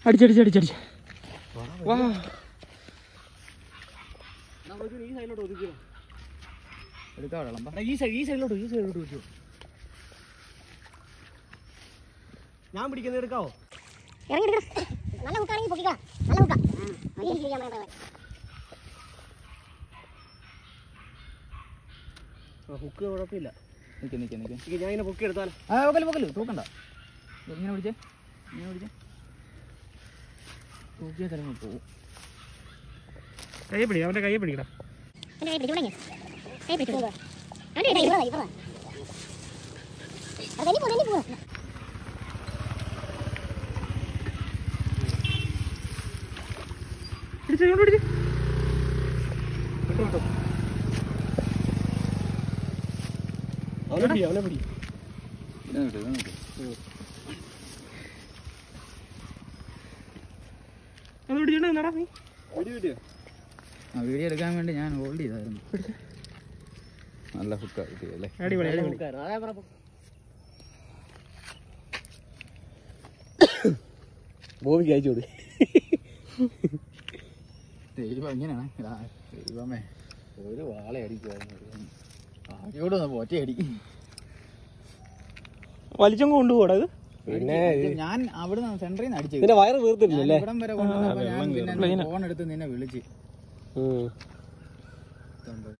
അടിച്ചടിച്ചടിച്ചടിച്ച് വാ ഈ സൈഡിലോട്ട് ഒതുക്കുക എടുക്കാം വിളമ്പ ഈ സൈഡ് ഈ സൈഡിലോട്ട് ഈ സൈഡിലോട്ട് വെച്ചു ഞാൻ പിടിക്കുന്നത് എടുക്കാവോ ഇറങ്ങി എടുക്കണം നല്ല ഹുക്കാണെങ്കിൽ പൊക്കിക്കണം നല്ല ഹുക്കാ വലിയ ചെയ്യാൻ പറയാൻ ഹുക്ക് കുഴപ്പമില്ല നിൽക്ക് നിൽക്ക് നിൽക്ക് ഇത് ഞാൻ ഇങ്ങനെ പൊക്കി എടുത്താൽ ആ പൊക്കല് പൊക്കല് തൂക്കണ്ട ഇത് ഇങ്ങനെ പിടിച്ചേ ഇങ്ങനെ പിടിച്ചേ തൂക്കിയ സ്ഥലങ്ങൾ പോകും കൈ പിടി അവന്റെ കൈ പിടിക്കടാ എന്റെ കൈ പിടിച്ചു കൈ പിടിച്ചു അവന്റെ കൈ ഇവിടെ ഇവിടെ അത് വെളി പോ വെളി പോ പിടിച്ച് ഇങ്ങോട്ട് പിടിച്ച് അവനെ പിടി അവനെ പിടി ഇത് നിൽക്ക് ഇത് നിൽക്ക് അത് പിടിച്ചോണ്ട് നടാ നീ ആ വീഡിയോ എടുക്കാൻ വേണ്ടി ഞാൻ ഹോൾഡ് ചെയ്തായിരുന്നു നല്ല ഹുക്കാ കിട്ടിയല്ലേ അടിപൊളി അടിപൊളി ഹുക്കായിരുന്നു. അതാ പറഞ്ഞപ്പോ ബോബിക്ക് അയച്ചു കൊടു ദൈവം ഇങ്ങനെയാണ് ഇതാ, ദൈവമേ ഒരു വാള അടിക്കുവായിരുന്നു ആദ്യോടെ ഒന്ന് പോറ്റയടി വലിച്ചങ്ങ് കൊണ്ടുപോടാ ഇത് പിന്നെ ഞാൻ അവിടെ സെന്ററിൽ നിന്ന് അടിച്ചു നിന്റെ വയറ് വീർത്തിട്ടില്ലല്ലേ ഇവിടം വരെ കൊണ്ടുവന്നപ്പോ ഞാൻ പിന്നെ ഫോൺ എടുത്ത് നിന്നെ വിളിച്ച് ഉം. സംഭവം